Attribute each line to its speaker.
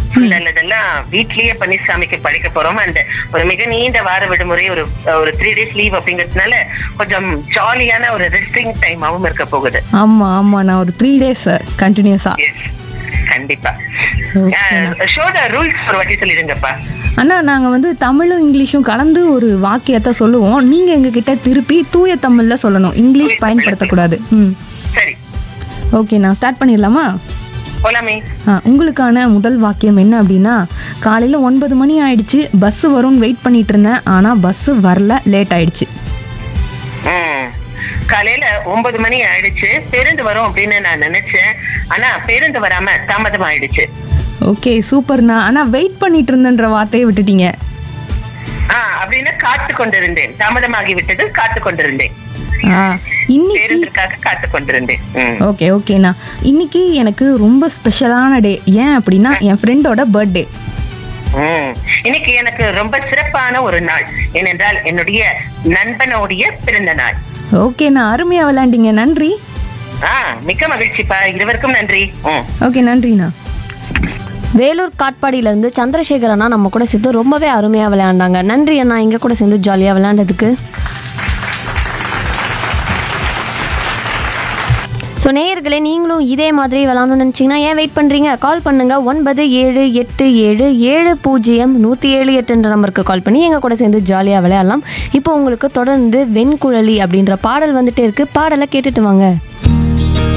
Speaker 1: நல்லதெல்லாம் வீட்லயே பன்னீர்சாமிக்கு படிக்க போறோம் அந்த ஒரு மிக நீண்ட வார விடுமுறை ஒரு ஒரு த்ரீ டேஸ் லீவ் அப்படிங்கறதுனால கொஞ்சம் ஜாலியான ஒரு ரெஸ்டிங் டைமாவும் இருக்க போகுது
Speaker 2: ஆமாம் ஆமாம் நான் ஒரு த்ரீ டேஸ் கண்டினியூஸாக
Speaker 1: Yes. கண்டிப்பா
Speaker 2: Okay.
Speaker 1: ஷோட ரூல்ஸ் ஒரு வாட்டி சொல்லிடுங்கப்பா
Speaker 2: அண்ணா நாங்கள் வந்து தமிழும் இங்கிலீஷும் கலந்து ஒரு வாக்கியத்தை சொல்லுவோம் நீங்கள் எங்ககிட்ட திருப்பி தூய தமிழில் சொல்லணும் இங்கிலீஷ் பயன்படுத்தக்கூடாது ம்
Speaker 1: சரி
Speaker 2: ஓகே நான் ஸ்டார்ட் பண்ணிடலாமா
Speaker 1: போலாமே
Speaker 2: ஆ, உங்களுக்கான முதல் வாக்கியம் என்ன அப்படின்னா காலையில் ஒன்பது மணி ஆயிடுச்சு பஸ்ஸு வரும்னு வெயிட் பண்ணிட்டு இருந்தேன் ஆனால் பஸ்ஸு வரல லேட் ஆயிடுச்சு
Speaker 1: ம். காலையில ஒன்பது மணி ஆயிடுச்சு பேருந்து வரும் அப்படின்னு நான் நினைச்சேன் ஆனா பேருந்து வராம தாமதம் ஆயிடுச்சு
Speaker 2: ஓகே சூப்பர்ண்ணா ஆனால் வெயிட் பண்ணிட்டு இருந்தேன்ற வார்த்தையை விட்டுட்டீங்க
Speaker 1: ஆஹ் அப்படின்னா காத்து கொண்டிருந்தேன் தாமதமாகி விட்டது காத்து கொண்டிருந்தேன்
Speaker 2: ஆ இன்னைக்கு
Speaker 1: பேருந்துக்காக காத்து கொண்டிருந்தேன் ம்.
Speaker 2: ஓகே ஓகேண்ணா இன்னைக்கு எனக்கு ரொம்ப ஸ்பெஷலான டே ஏன் அப்படின்னா என் ஃப்ரெண்டோட பர்த்டே
Speaker 1: ம். இன்னைக்கு எனக்கு ரொம்ப சிறப்பான ஒரு நாள் ஏனென்றால் என்னுடைய நண்பனுடைய பிறந்த நாள்
Speaker 2: ஓகேண்ணா அருமையாக விளையாண்டீங்க நன்றி
Speaker 1: ஆ மிக்க மகிழ்ச்சிப்பா இருவருக்கும் நன்றி ம்.
Speaker 2: ஓகே நன்றிண்ணா
Speaker 3: வேலூர் காட்பாடியில இருந்து சந்திரசேகர் அண்ணா நம்ம கூட சேர்ந்து ரொம்பவே அருமையா விளையாண்டாங்க நன்றி அண்ணா எங்க கூட சேர்ந்து ஜாலியா விளையாண்டதுக்கு ஸோ நேயர்களே நீங்களும் இதே மாதிரி விளாடணும்னு நினச்சிங்கன்னா ஏன் வெயிட் பண்ணுறீங்க கால் பண்ணுங்க ஒன்பது ஏழு எட்டு ஏழு ஏழு பூஜ்ஜியம் நூற்றி ஏழு எட்டுன்ற நம்பருக்கு கால் பண்ணி எங்கள் கூட சேர்ந்து ஜாலியாக விளையாடலாம் இப்போ உங்களுக்கு தொடர்ந்து வெண்குழலி அப்படின்ற பாடல் வந்துட்டே இருக்கு பாடலை கேட்டுட்டு வாங்க